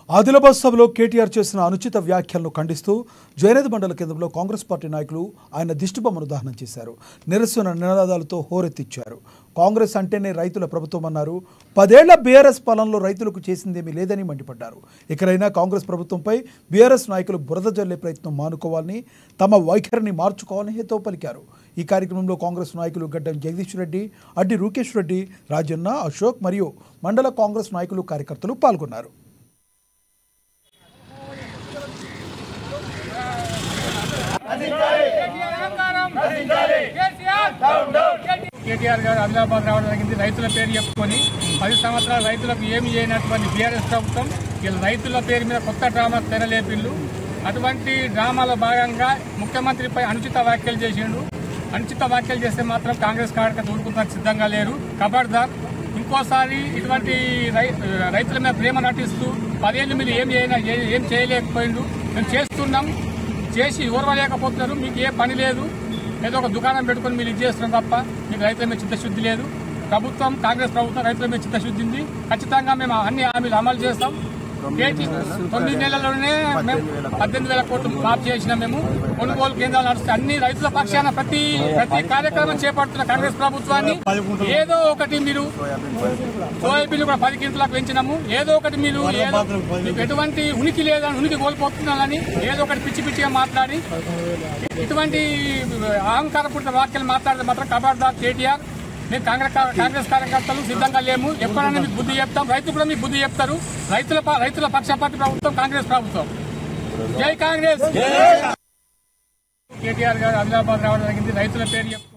ఆదిలాబాద్ సభలో కేటీఆర్ చేసిన అనుచిత వ్యాఖ్యలను ఖండిస్తూ జయనది మండల కేంద్రంలో కాంగ్రెస్ పార్టీ నాయకులు ఆయన దిష్టిబొమ్మను దహనం చేశారు నిరసన నినాదాలతో హోరెత్తిచ్చారు కాంగ్రెస్ అంటేనే రైతుల ప్రభుత్వం అన్నారు పదేళ్ల బీఆర్ఎస్ పాలనలో రైతులకు చేసిందేమీ లేదని మండిపడ్డారు ఇకనైనా కాంగ్రెస్ ప్రభుత్వంపై బీఆర్ఎస్ నాయకులు బురద జల్లే ప్రయత్నం మానుకోవాలని తమ వైఖరిని మార్చుకోవాలని హితవు పలికారు ఈ కార్యక్రమంలో కాంగ్రెస్ నాయకులు గడ్డం జగదీష్ రెడ్డి అడ్డి రూకేష్ రెడ్డి రాజన్న అశోక్ మరియు మండల కాంగ్రెస్ నాయకులు కార్యకర్తలు పాల్గొన్నారు కేటీఆర్ గారు ఆదిలాబాద్ రావడం జరిగింది రైతుల పేరు చెప్పుకొని పది సంవత్సరాలు రైతులకు ఏమి చేయనటువంటి బీఆర్ఎస్ ప్రభుత్వం వీళ్ళ రైతుల పేరు మీద కొత్త డ్రామా తెరలేపిల్లు అటువంటి డ్రామాలో భాగంగా ముఖ్యమంత్రిపై అనుచిత వ్యాఖ్యలు చేసిండు అనుచిత వ్యాఖ్యలు చేస్తే మాత్రం కాంగ్రెస్ కార్యకర్త ఊరుకుంటానికి సిద్ధంగా లేరు ఖబర్దార్ ఇంకోసారి ఇటువంటి రై- రైతుల మీద ప్రేమ నటిస్తూ పదేళ్ళు మీరు ఏం చేయన ఏం చేయలేకపోయిండు మేము చేస్తున్నాం చేసి ఓర్వలేకపోతున్నారు మీకు ఏ పని లేదు ఏదో ఒక దుకాణం పెట్టుకొని మీరు ఇది చేస్తున్నారు తప్ప మీకు రైతుల మీద చిత్తశుద్ధి లేదు ప్రభుత్వం కాంగ్రెస్ ప్రభుత్వం రైతుల మీద చిత్తశుద్ధి ఉంది ఖచ్చితంగా మేము అన్ని హామీలు అమలు చేస్తాం కేటీ తొమ్మిది నెలల్లోనే మేము పద్దెనిమిది వేల కోట్లు మాఫ్ చేసిన మేము కొనుగోలు కేంద్రాలు నడుస్తే అన్ని రైతుల పక్షాన ప్రతి ప్రతి కార్యక్రమం చేపడుతున్న కాంగ్రెస్ ప్రభుత్వాన్ని ఏదో ఒకటి మీరు సోయాబీన్ కూడా పది కింటలకు పెంచినాము ఏదో ఒకటి మీరు ఏదో మీకు ఎటువంటి ఉనికి లేదని ఉనికి కోల్పోతున్నారని ఏదో ఒకటి పిచ్చి పిచ్చిగా మాట్లాడి ఇటువంటి అహంకారపూరిత వాక్యాలు మాట్లాడితే మాత్రం కబార్దార్ కేటీఆర్ మేము కాంగ్రెస్ కాంగ్రెస్ కార్యకర్తలు సిద్ధంగా లేము ఎప్పుడైనా మీకు బుద్ధి చెప్తాం రైతులు కూడా మీకు బుద్ధి చెప్తారు రైతుల ప- రైతుల పక్షపాతి ప్రభుత్వం కాంగ్రెస్ ప్రభుత్వం జై కాంగ్రెస్ కేటీఆర్ గారు ఆదిలాబాద్ రావడం జరిగింది రైతుల పేరు చెప్పు